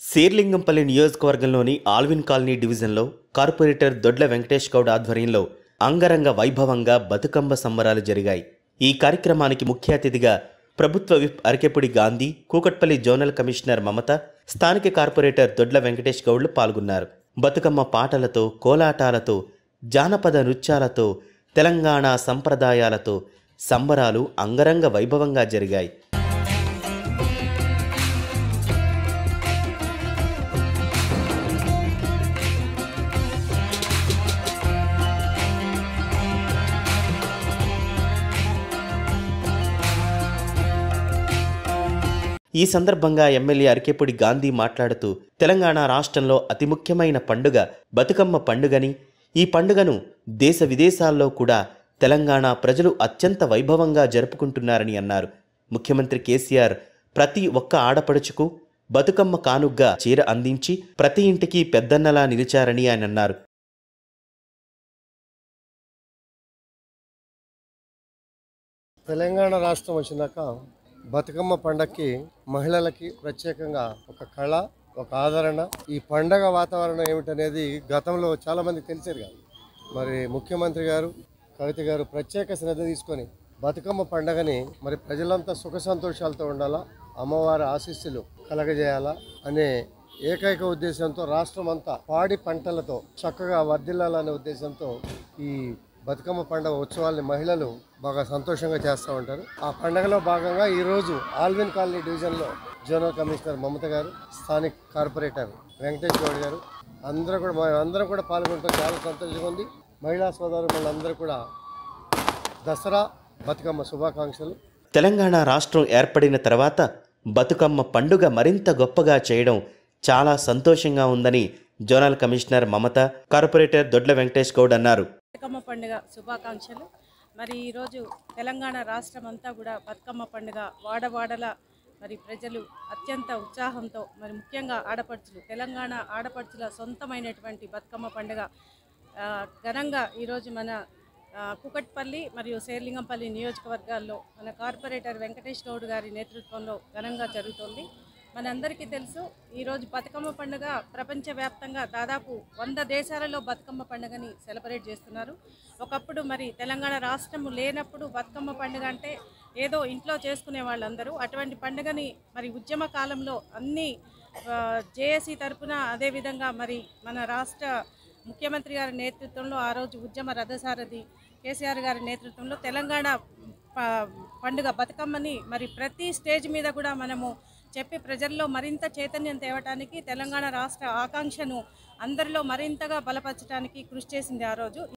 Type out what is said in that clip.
శేర్లింగంపల్లి నియోజకవర్గంలోని ఆల్విన్ కాలనీ డివిజన్లో కార్పొరేటర్ దొడ్ల వెంకటేష్ గౌడ్ ఆధ్వర్యంలో అంగరంగ వైభవంగా బతుకమ్మ సంబరాలు జరిగాయి ఈ కార్యక్రమానికి ముఖ్య అతిథిగా ప్రభుత్వ whip Arekapudi Gandhi Kukatpally zonal commissioner Mamata స్థానిక కార్పొరేటర్ దొడ్ల వెంకటేష్ గౌడ్లు పాల్గొన్నారు బతుకమ్మ పాటలతో కోలాటాలతో జానపద నృత్యాలతో తెలంగాణ సంప్రదాయాలతో సంబరాలు అంగరంగ వైభవంగా జరిగాయి ఈ సందర్భంగా ఎమ్మెల్యే అరికెపుడి గాంధీ మాట్లాడుతూ తెలంగాణ రాష్ట్రంలో అతి ముఖ్యమైన పండుగ బతుకమ్మ పండుగని ఈ పండుగను దేశ విదేశాల్లో కూడా తెలంగాణ ప్రజలు అత్యంత వైభవంగా జరుపుకుంటున్నారని అన్నారు ముఖ్యమంత్రి కేసీఆర్ ప్రతి ఒక్క ఆడపడుచుకు బతుకమ్మ కానుగ్గా చీర అందించి ప్రతి ఇంటికి పెద్దన్నలా నిలిచారని ఆయన అన్నారు తెలంగాణ రాష్ట్రం వచ్చినాక బతుకమ్మ పండక్కి మహిళలకి ప్రత్యేకంగా ఒక కళ ఒక ఆదరణ ఈ పండగ వాతావరణం ఏమిటనేది గతంలో చాలా మందికి తెలిసేది కాదు మరి ముఖ్యమంత్రి గారు కవిత గారు ప్రత్యేక శ్రద్ధ తీసుకొని బతుకమ్మ పండగని మరి ప్రజలంతా సుఖ సంతోషాలతో ఉండాలా అమ్మవారి ఆశీస్సులు కలగజేయాలా అనే ఏకైక ఉద్దేశంతో రాష్ట్రం అంతా పాడి పంటలతో చక్కగా వర్ధిల్లాలనే ఉద్దేశంతో ఈ బతుకమ్మ పండుగ ఉత్సవాల్ని మహిళలు బాగా సంతోషంగా చేస్తూ ఉంటారు ఆ పండుగలో భాగంగా ఈరోజు ఆల్విన్ కాలనీ డివిజన్లో జోనల్ కమిషనర్ మమత గారు స్థానిక కార్పొరేటర్ వెంకటేష్ గౌడ్ గారు అందరూ కూడా మా- అందరం కూడా పాల్గొనడం చాలా సంతోషంగా ఉంది మహిళా సోదరు అందరూ కూడా దసరా బతుకమ్మ శుభాకాంక్షలు తెలంగాణ రాష్ట్రం ఏర్పడిన తర్వాత బతుకమ్మ పండుగ మరింత గొప్పగా చేయడం చాలా సంతోషంగా ఉందని zonal commissioner Mamata corporator Dodla Venkatesh Goud అన్నారు బతుకమ్మ పండుగ శుభాకాంక్షలు మరి ఈరోజు తెలంగాణ రాష్ట్రం అంతా కూడా బతుకమ్మ పండుగ వాడవాడల మరి ప్రజలు అత్యంత ఉత్సాహంతో మరి ముఖ్యంగా ఆడపడుచులు తెలంగాణ ఆడపడుచుల సొంతమైనటువంటి బతుకమ్మ పండుగ ఆ, ఘనంగా ఈరోజు మన ఆ, కుకట్పల్లి మరియు శేర్లింగంపల్లి నియోజకవర్గాల్లో మన కార్పొరేటర్ వెంకటేష్ గౌడ్ గారి నేతృత్వంలో ఘనంగా జరుగుతోంది మనందరికీ తెలుసు ఈరోజు బతుకమ్మ పండుగ ప్రపంచవ్యాప్తంగా దాదాపు వంద దేశాలలో బతుకమ్మ పండుగని సెలబ్రేట్ చేస్తున్నారు ఒకప్పుడు మరి తెలంగాణ రాష్ట్రం లేనప్పుడు బతుకమ్మ పండుగ అంటే ఏదో ఇంట్లో చేసుకునే వాళ్ళందరూ అటువంటి పండుగని మరి ఉద్యమ కాలంలో అన్ని జేఏసీ తరపున అదేవిధంగా మరి మన రాష్ట్ర ముఖ్యమంత్రి గారి నేతృత్వంలో ఆ రోజు ఉద్యమ రథసారథి కేసీఆర్ గారి నేతృత్వంలో తెలంగాణ ప- పండుగ బతుకమ్మని మరి ప్రతి స్టేజ్ మీద కూడా మనము చెప్పి ప్రజల్లో మరింత చైతన్యం తేవటానికి తెలంగాణ రాష్ట్ర ఆకాంక్షను అందరిలో మరింతగా బలపరచడానికి కృషి చేసింది ఆ రోజు